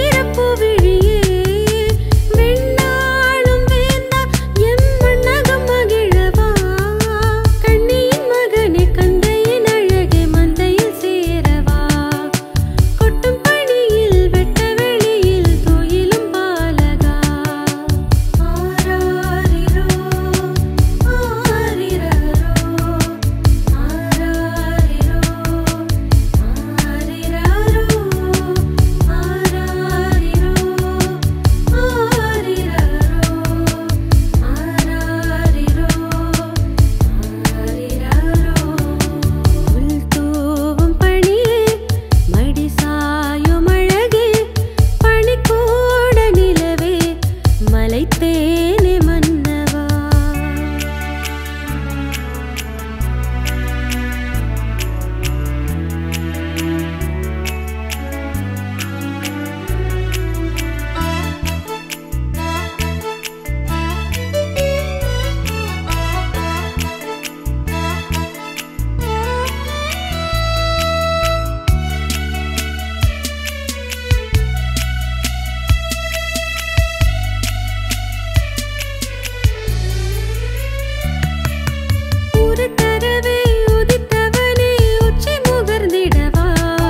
வீரப்பு விழியே வெண்ணாளும் வேந்தா எம் மன்னகம் மகிழவா கண்ணியின் மகனே கந்தையின் அழகே மந்தையில் சேரவா கொட்டும் பணியில் வெட்ட வெளியில் தோயிலும் பாலகா ஆராரிரோ ஆரிரரோ ஆராரிரோ ஆரிரரோ ஆராரிரோ ஆரிரரோ புல் தூவும் பணியே மடி சாயும் அழகே பனிக்கூட நிலவே மலைத்தேனே மன்னவா உருத்தரவே உதித்தவனே உச்சி முகர்ந்திடவா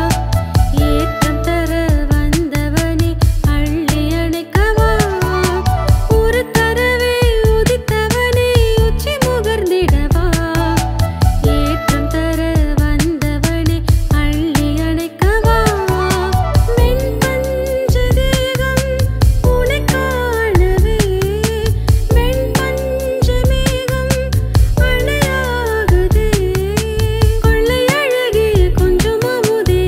ஏற்றம் தர வந்தவனே அள்ளி அணைக்கவா உருத்தரவே உதித்தவனே உச்சி முகர்ந்திடவா ஏற்றம் தர வந்தவனே அள்ளி அணைக்கவா மென் பஞ்சு தேகம் உனை காணவே வெண் பஞ்சு மேகம் அணையாகுதே கொள்ளை அழகே கொஞ்சம் அமுதே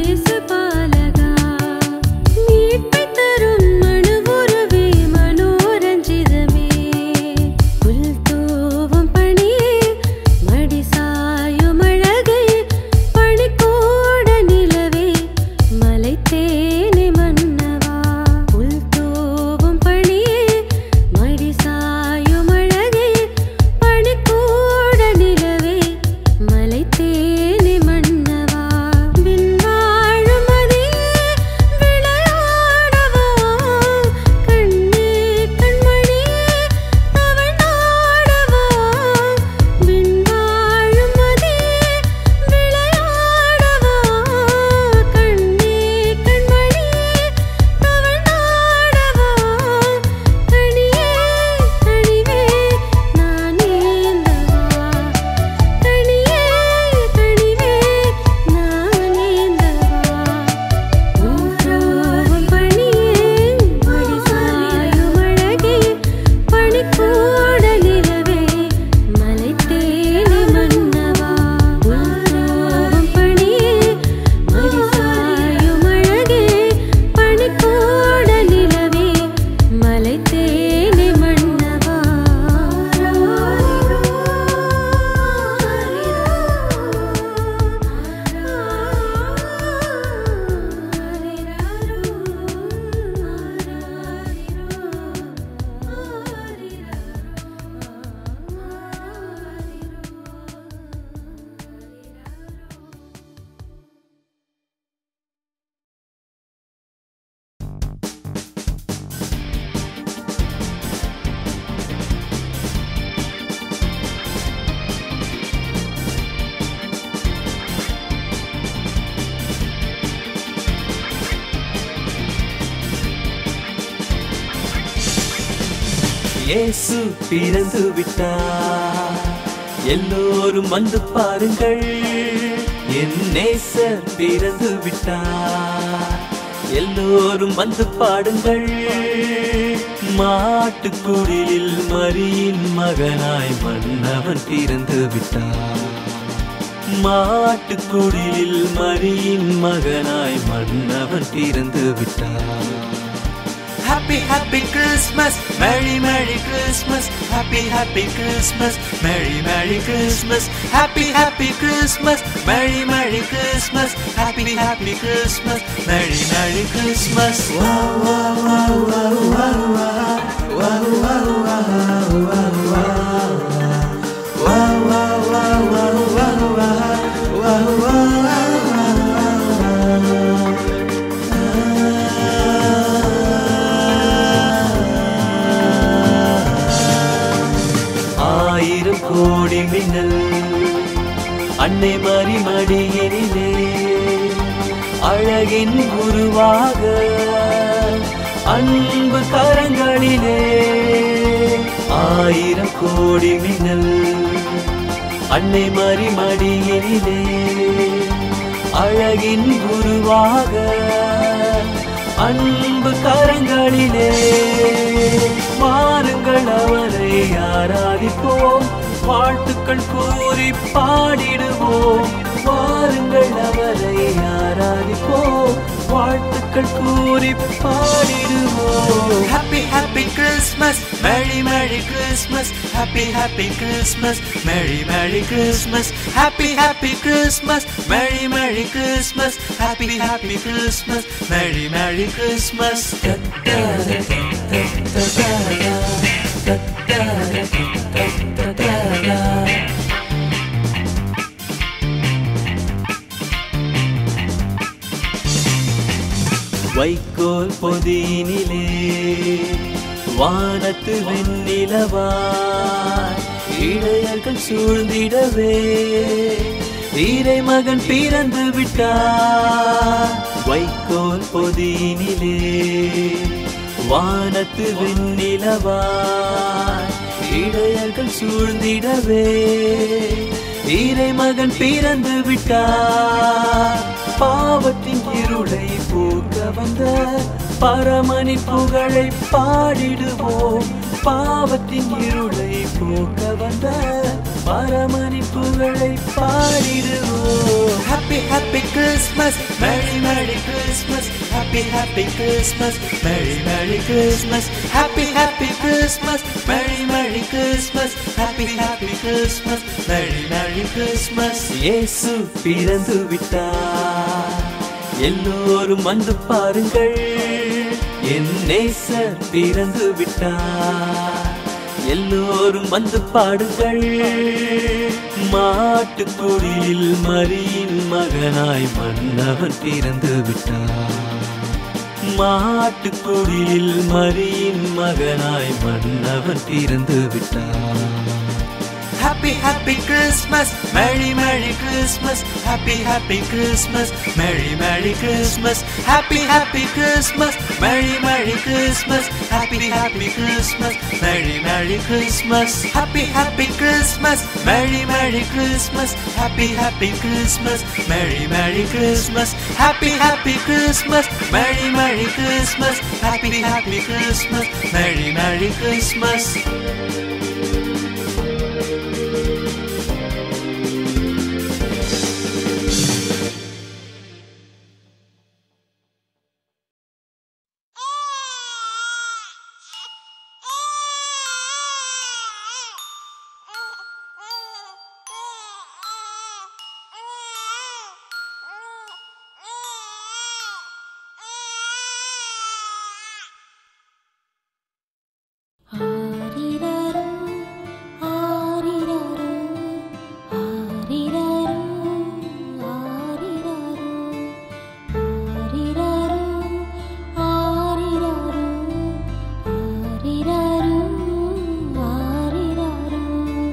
பாலகா மீட்பை தரும் மனுவுறவே மனோரஞ்சிதமே புல் தூவும் பணியே மடி சாயும் அழகே பனிக்கூட நிலவே மலைத்தேனே மன்னவா புல் தூவும் பணியே மடி சாயும் அழகே பனிக்கூட நிலவே மலைத்தேனே மன்னவா விண்வாழும் மதியே விளையாடவா கண்ணே கண்மணியே தவழ்நாடவா விண்வாழும் மதியே விளையாடவா கண்ணே கண்மணியே தவழ்நாடவா கனியே கனிவே நான் ஏந்தவா கனியே கனிவே நான் ஏந்தவா ஊரோவும் பணியே மடிசாயும் அழகே பனிக்கூட நிலவே மலைத்தேனே மன்னவா ஊரோவும் பணியே மடிசாயும் அழகே பனிக்கூட நிலவே மலைத்தேனே மன்னவா இயேசு பிறந்து விட்டார் எல்லோரும் வந்து பாருங்கள் என் நேசர் பிறந்து விட்டார் எல்லோரும் வந்து பாடுங்கள் மாட்டுக்குடிலில் மரியின் மகனாய் மன்னவன் பிறந்து விட்டார் மாட்டுக்குடிலில் மரியின் மகனாய் மன்னவன் பிறந்து விட்டார் Happy, happy Christmas, Merry, Merry Christmas, Happy, happy Christmas, Merry, Merry Christmas, Happy, happy Christmas, Merry, Merry Christmas, Happy, happy Christmas, Merry, Merry Christmas. Wow, wow, wow, wow, wow, wow, wow, wow, wow, wow, wow. Wow, wow, wow, wow, wow, wow, wow, wow, wow. அன்னை மறி மடியினிலே அழகின் உருவாக அன்பு கரங்களிலே ஆயிரம் கோடி மின்னல் அன்னை மறி மடியினிலே அழகின் உருவாக அன்பு கரங்களிலே வாருங்கள் அவரை ஆராதிப்போம் வாழ்த்துக்கள் கூறி பாடிடுவோம் வாருங்கள் அவரை ஆராதிப்போம் வாழ்த்துக்கள் கூறி பாடிடுவோம் happy happy Christmas merry merry Christmas happy happy Christmas merry merry Christmas happy happy Christmas merry merry Christmas happy happy Christmas merry merry Christmas வைக்கோல் பொதியினிலே வானத்து வெண்ணிலவாய் இளையர்கள் சூழ்ந்திடவே வீரை மகன் பிறந்து விட்டார் வைக்கோல் பொதியினிலே வானத்து வெண்ணிலவாய் இளையர்கள் சூழ்ந்திடவே வீரை மகன் பிறந்து விட்டார் பாவத்தின் இருளை போக்க வந்த பரமணி புகழை பாடிடுவோம் பாவத்தின் இருளை போக்க வந்த பரமணி புகழை பாடிடுவோம் happy happy Christmas merry merry Christmas happy happy Christmas merry merry Christmas happy happy Christmas merry merry Christmas happy happy Christmas merry merry Christmas இயேசு பிறந்து விட்டார் எல்லோரும் வந்து பாருங்கள் என் நேசர் பிறந்து விட்டார் எல்லோரும் வந்து பாடுங்கள் மாட்டுக்குடியில் மரியின் மகனாய் மன்னவன் பிறந்து விட்டார் மாட்டுக்குடியில் மரியின் மகனாய் மன்னவன் பிறந்து விட்டார் Happy, happy Christmas, Merry, Merry Christmas, Happy, happy Christmas, Merry, Merry Christmas, Happy, happy Christmas, Merry, Merry Christmas, Happy, happy Christmas, Merry, Merry Christmas, Happy, happy Christmas, Merry, Merry Christmas, Happy, happy Christmas, Merry, Merry Christmas, Happy, happy Christmas, Merry, Merry Christmas, Happy, happy Christmas, Merry, Merry Christmas. ஆரிரரோ ஆரிரரோ ஆரிரரோ ஆரிரரோ ஆரிரரோ ஆரிரரோ ஆரிரரோ ஆரிரரோ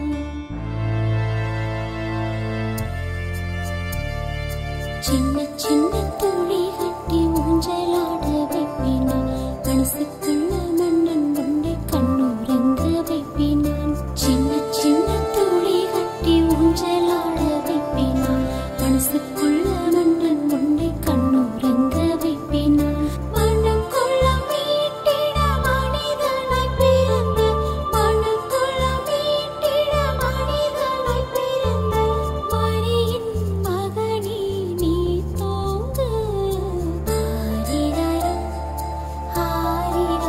சின்ன சின்ன துளி கட்டி ஊஞ்சலாட வைப்பினான் மனசுக்குள்ள மன்னன் கொண்டே கண்ணுறங்க வைப்பினான் சின்ன சின்ன துளி கட்டி ஊஞ்சலாட வைப்பினான் மனசுக்குள்ள மன்னன் கொண்டே கண்ணுறங்க வைப்பினான் மனக்குள்ள மீட்டிட மனிதனாய் பிறந்த மனக்குள்ள மீட்டிட மனிதனாய் பிறந்த மரியின் மகனே நீ தோங்கு ஆரிரரோ ஆரிரரோ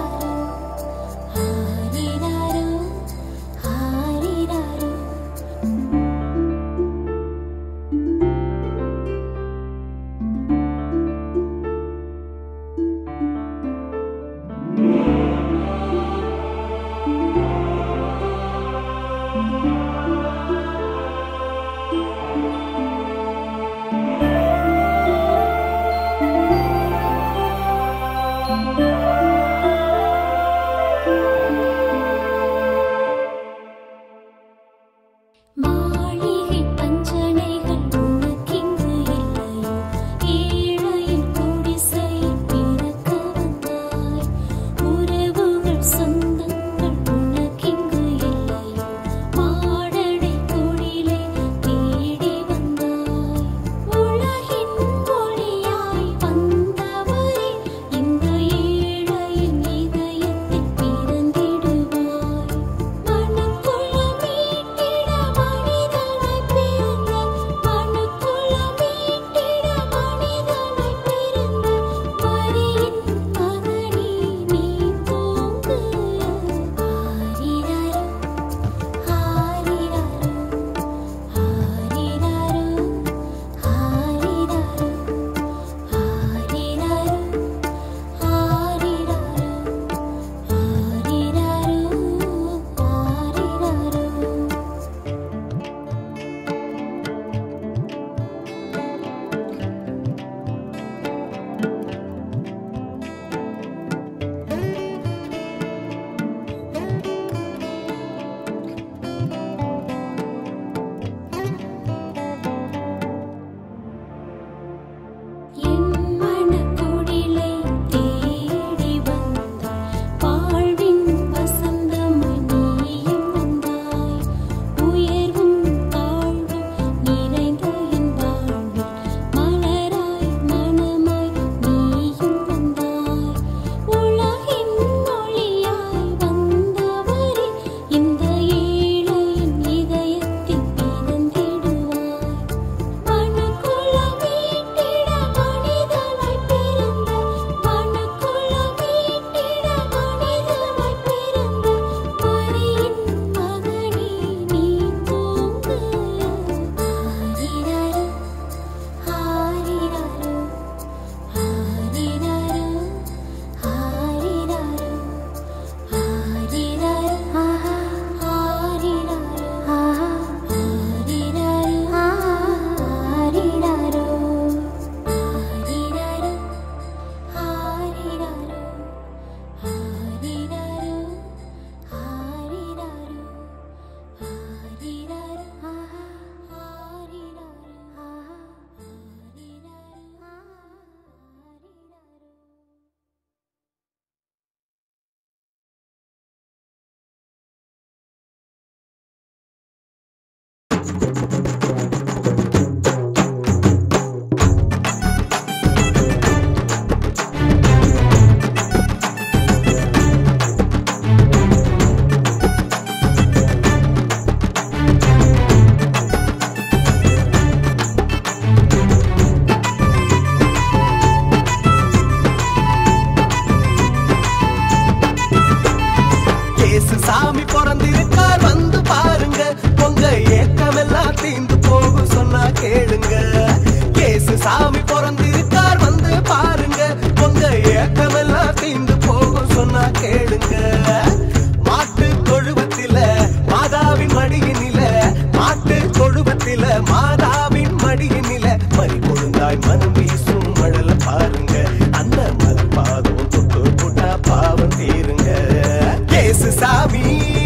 சாமி பிறந்திருக்கார் வந்து பாருங்க உங்க ஏக்கமெல்லாம் தீந்து போகும் சொன்னா கேளுங்க இயேசு சாமி பிறந்திருக்கார் வந்து பாருங்க உங்க ஏக்கமெல்லாம் தீந்து போகும் சொன்னா கேளுங்க மாட்டு தொழுவத்தில மாதாவின் மடியினில மாட்டு தொழுவத்தில மாதாவின் மடியினில மறி கொழுந்தாய் மனம் வீசும் மழல பாருங்க அந்த மலப்பாதம் தொட்டு போட்டா பாவம் தீருங்க இயேசு சாமி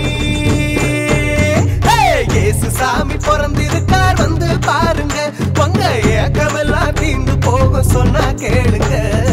ஹே, இயேசு சாமி பிறந்திருக்கார் வந்து பாருங்க உங்க ஏக்கமெல்லாம் தீந்து போக சொன்னா கேளுங்க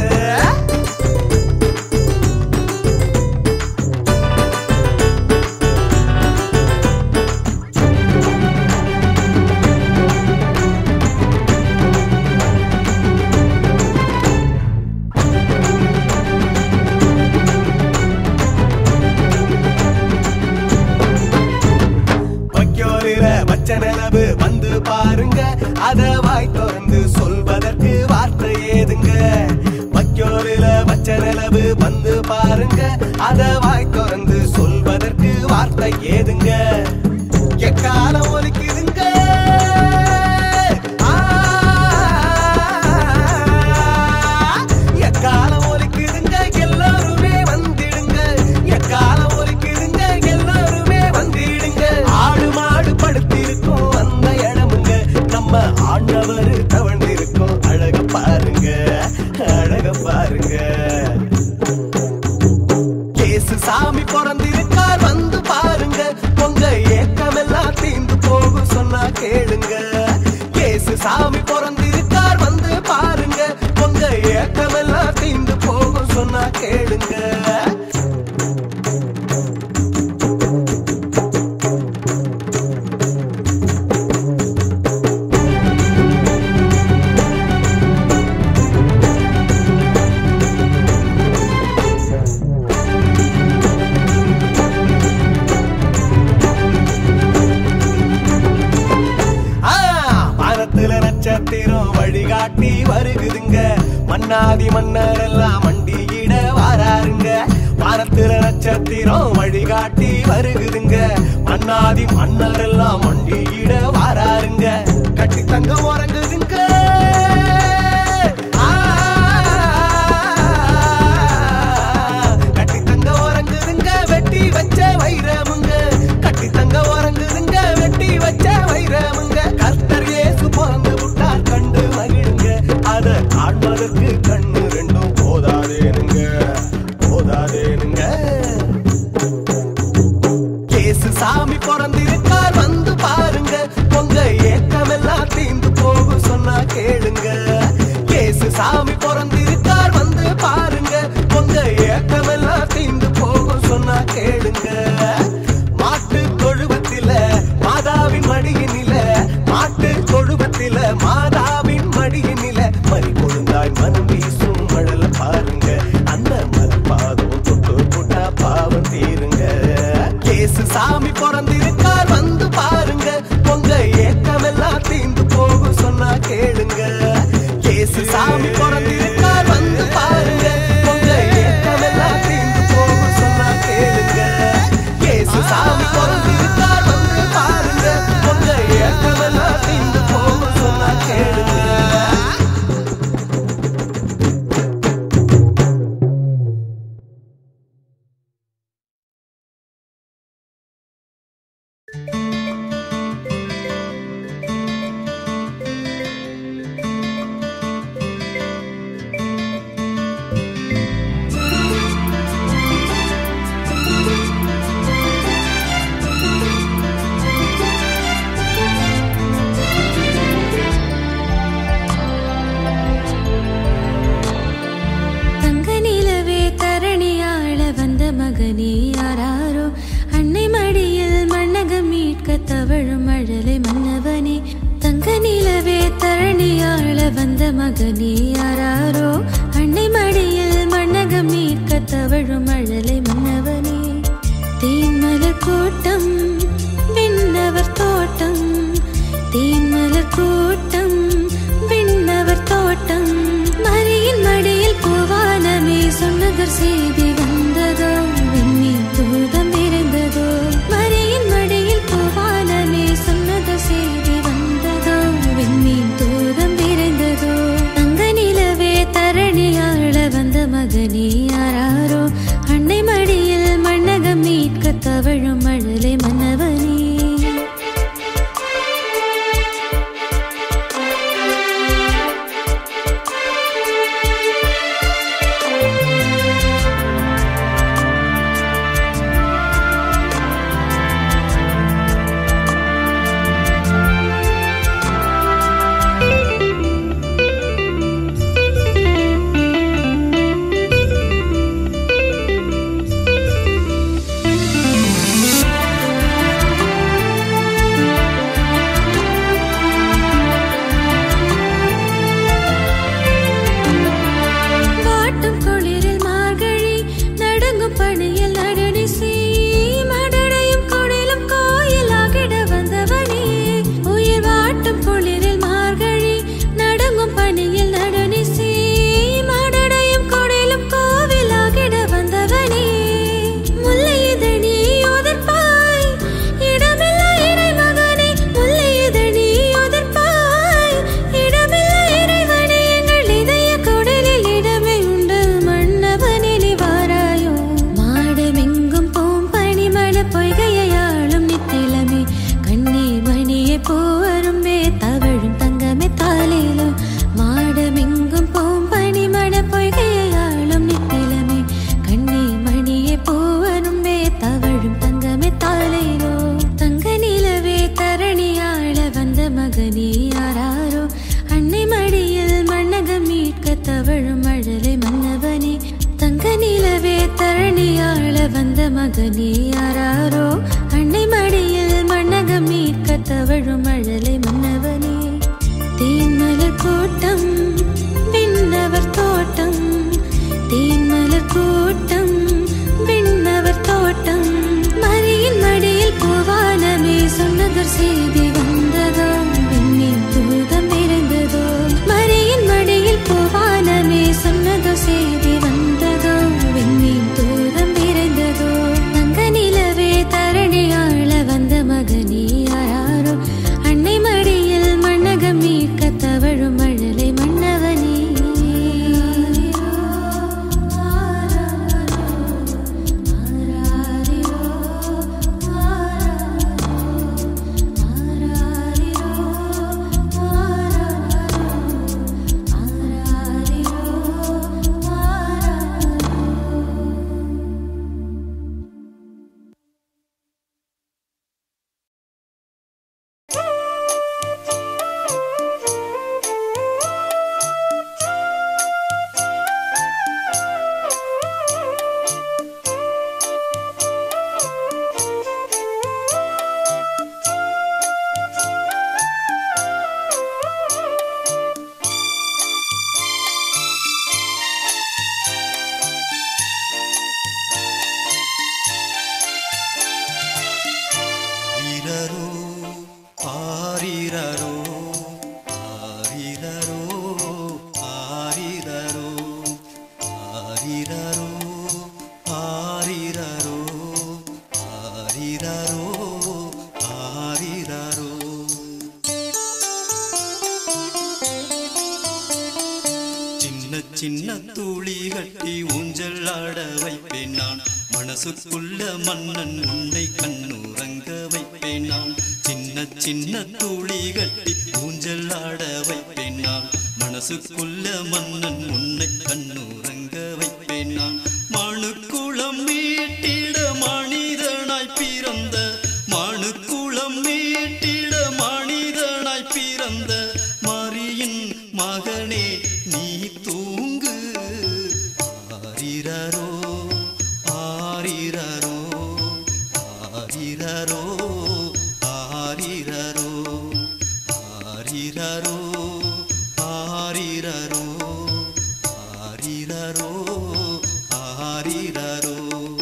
வைக்கோலில வச்ச நிலவு வந்து பாருங்க அத வாய் திறந்து சொல்வதற்கு வார்த்தை ஏதுங்க வைக்கோலில வச்ச நிலவு வந்து பாருங்க அத வாய் திறந்து சொல்வதற்கு வார்த்தை ஏதுங்க எக்காலம் ஒலிக்குதுங்க ஆ, எக்காலம் ஒலிக்குதுங்க எல்லாருமே வந்திடுங்க எக்காலம் ஒலிக்குதுங்க எல்லாருமே வந்திடுங்க ஆடு மாடு படுத்திருக்கும் அந்த இடமுங்க நம்ம ஆண்டவர் தவழ்ந்திருக்கும் அழக பாருங்க அழக பாருங்க இயேசு சாமி பிறந்திருக்கார் வந்து பாருங்க உங்க ஏக்கமெல்லாம் தீந்து போகும் சொன்னா கேளுங்க இயேசு சாமி பிறந்திருக்கார் வந்து பாருங்க உங்க ஏக்கமெல்லாம் தீந்து போகும் சொன்னா கேளுங்க ஆ, வானத்துல நட்சத்திரம் வழிகாட்டி வருகுதுங்க மன்னாதி மன்னர் எல்லாம் மண்டியிட வாராருங்க வானத்துல நட்சத்திரம் வழிகாட்டி வருகுதுங்க மன்னாதி மன்னர் எல்லாம் மண்டியிட வாராருங்க கட்டி தங்க உறங்குதுங்க ஆ, கட்டி தங்க உறங்குதுங்க வெட்டி வச்ச வைரமுங்க கட்டி தங்க உறங்குதுங்க வெட்டி வச்ச வைரமுங்க கர்த்தர் இயேசு பிறந்து விட்டார் கண்டு மகிழுங்க அத காண்பதற்கு கண்ணு ரெண்டும் போதாதேனுங்க போதாதேனுங்க இயேசு சாமி பிறந்திருக்கார் வந்து பாருங்க உங்க ஏக்கமெல்லாம் தீந்து போகும் சொன்னா கேளுங்க இயேசு சாமி பிறந்திருக்கார் வந்து பாருங்க உங்க ஏக்கமெல்லாம் தீந்து போகும் சொன்னா கேளுங்க மாட்டு தொழுவத்தில மாதாவின் மடியினில மாட்டு தொழுவத்தில மாதாவின் மடியினில மறி கொழுந்தாய் மனம் வீசும் மழல பாருங்க அந்த மலப்பாதம் தொட்டு போட்டா பாவம் தீருங்க இயேசு சாமி பிறந்திருக்கார் வந்து பாருங்க உங்க ஏக்கமெல்லாம் தீந்து போகும் சொன்னா கேளுங்க இயேசு சாமி பிறந்திருக்கார் வந்து பாருங்க உங்க ஏக்கமெல்லாம் தீந்து போகும் சொன்னா கேளுங்க இயேசு சாமி பிறந்திருக்கார் வந்து பாருங்க உங்க ஏக்கமெல்லாம் தீந்து போகும் சொன்னா கேளுங்க தங்க நிலவே தரணியாள வந்த மகனே யாராரோ அன்னை மடியில் மன்னகம் மீட்க தவழும் மழலை மன்னவனே தங்க நிலவே தரணியாள வந்த மகனே யாராரோ அன்னை மடியில் மன்னகம் மீட்க தவழும் மழலை மன்னவனே தேன்மலர் கூட்டம் விண்ணவர் தோட்டம் தேன்மலர் கூட்டம் விண்ணவர் தோட்டம் மரியின் மடியில் பூவானமே சொன்னதர் செய்தி வந்ததோ விண்மீன் தூதம் விரைந்ததோ அன்னை மடியில் மண்ணகம் மீட்க தவழும் மழலை மன்னவனே வாட்டும் குளிரில் மார்கழி நடுங்கும் பணியில் நடுநிசி மடடையும் குடிலும் கோயிலாகிட வந்தவனே உயிர் வாட்டும் குளிரில் மார்கழி நடுங்கும் பணியில் நடுநிசி மடடையும் குடிலும் கோவிலாகிட வந்தவனே முல்லை இதழி உதிர்ப்பாய் இடமில்லை இறைமகனே முல்லை இதழி உதிர்ப்பாய் இடமில்லை இறைவனே எங்கள் இதய குடலில் இடமே உண்டு மன்னவனிலி வாராயோ மாடமெங்கும் போம் பனிமழ பொய்கையாளும் நித்திலமே கண்ணீர் மணியே பூவரும்பே தவழும் தங்கமே தாலேலோ மாடமெங்கும் போம் பனிமழ பொய்கையாளும் நித்திலமே கண்ணீர் மணியே பூவரும்பே தவழும் தங்கமே தாலேலோ தங்க நிலவே தரணியாள வந்த மகனே யாராரோ அன்னை மடியில் மண்ணகம் மீட்க தவழும் மழலை மன்னவனே தங்க நிலவே தரணியாள வந்த மகனே யாராரோ அன்னை மடியில் மண்ணகம் மீட்க தவழும் மழலை மன்னவனே தேன்மலர் கூட்டம் விண்ணவர் தோட்டம் தேன்மலர் கூட்டம் விண்ணவர் தோட்டம் மரியின் மடியில் பூவானமே சொன்னதொரு செய்தி வந்ததோ விண்ணின் தூதம் விரைந்ததோ மரியின் மடியில் பூவானமே சொன்னதோ செய்தி வந்ததோ விண்ணின் தூதம் விரைந்ததோ தங்க நிலவே தரணியாள வந்த மகனே யாரோ அன்னை மடியில் மண்ணகம் மீட்க தவழும் மழலை மன்னவனே ஆரிரரோ ஆரிரரோ ஆரிரரோ ஆரிரரோ ஆரிரரோ ஆரிரரோ ஆரிரரோ ஆரிரரோ சின்ன சின்ன துளி கட்டி ஊஞ்சல் ஆட வைப்பேன் நான் மனசுக்குள்ள மன்னன் உன்னை கண்ணுறங்க வைப்பேன் நான் சின்ன சின்ன துளி கட்டி ஊஞ்சல் ஆட வைப்பேன் நான் மனசுக்குள்ள மன்னன் உன்னை கண்ணுறங்க வைப்பேன் நான் மணுக்குளம் மீட்டிட மனிதனாய் பிறந்த மணுக்குளம் மீட்டிட மனிதனாய் பிறந்த மரியின் மகனே நீ தூங்கு ஆரிரரோ ஆரிரரோ ஆரிரரோ ஆரிரரோ ஆரிரரோ ஆரிரரோ ஆரிரரோ ஆரிரரோ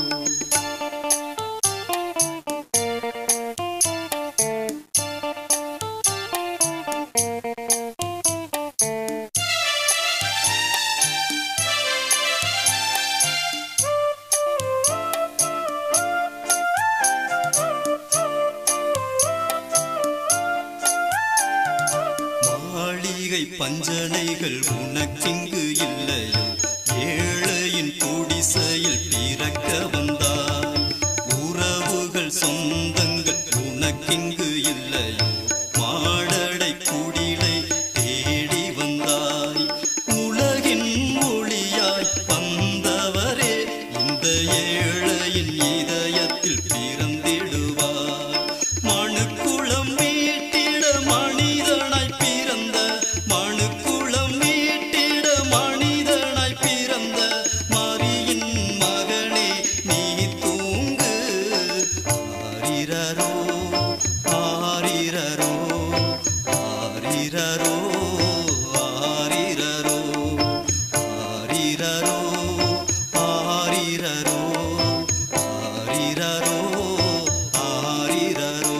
மாளிகை பஞ்சனைகள் உனக்கிங்கு இல்லையோ ஏழையின் குடிசையில் ஆரிரரோ ஆரிரரோ ஆரிரரோ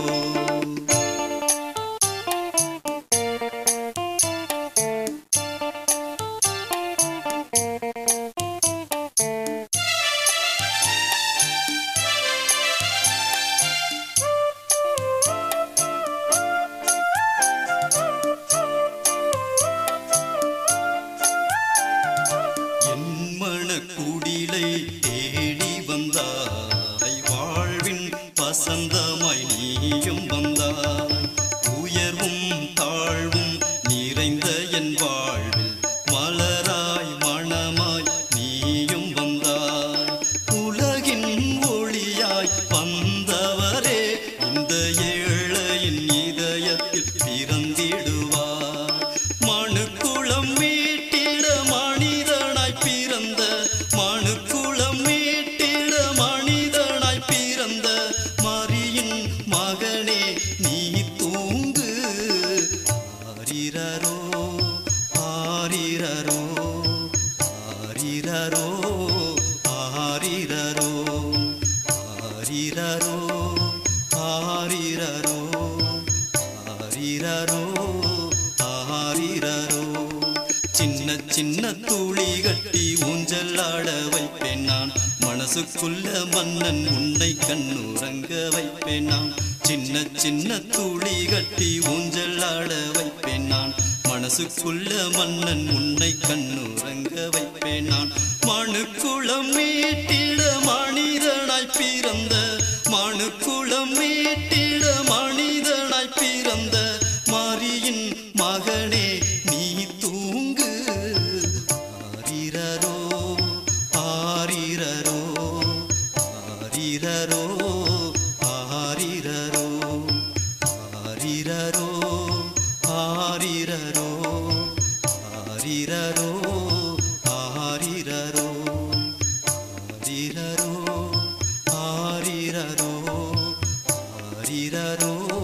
என் மணக்குடிலை தேடி வந்தாய் வாழ்வின் வசந்தமாய் நீயும் வந்தாய் உயர்வும் தாழ்வும் நிறைந்த என் வாழ்வில் மலராய் மணமாய் நீயும் வந்தாய் உலகின் ஒளியாய் வந்தவரே இந்த ஏழையின் இதயத்தில் பிறந்திடுவார் மனுக்குளம் மீட்டிட மனிதனாய் பிறந்த மனுக்குளம் மீட்டிட மனிதனாய் பிறந்த மரியின் மகனே நீ தூங்கு ஆரிரரோ ஆரிரரோ ஆரிரரோ ஆரிரரோ ஆரிரரோ ஆரிரரோ ஆரிரரோ ஆரிரரோ சின்ன சின்ன துளி கட்டி ஊஞ்சல் ஆட வைப்பேன் நான் மனசுக்குள்ள மன்னன் உன்னை கண்ணுறங்க வைப்பேன் நான் சின்ன சின்ன துளி கட்டி ஊஞ்சல் ஆட வைப்பேன் நான் மனசுக்குள்ள மன்னன் உன்னை கண்ணுறங்க வைப்பேன் நான் மனுக்குளம் மீட்டிட மனிதனாய் பிறந்த மனுக்குளம் மீட்டிட மனிதனாய் பிறந்த மாரியின் மகனே நீ தூங்கு ஆரிரரோ ஆரிரரோ ஆரிரரோ ஆரிரரோ ஆரிரரோ ஆரிரரோ ஆரிரரோ ஆரிரரோ ஆரிரரோ ஆரிரரோ ஆரிரரோ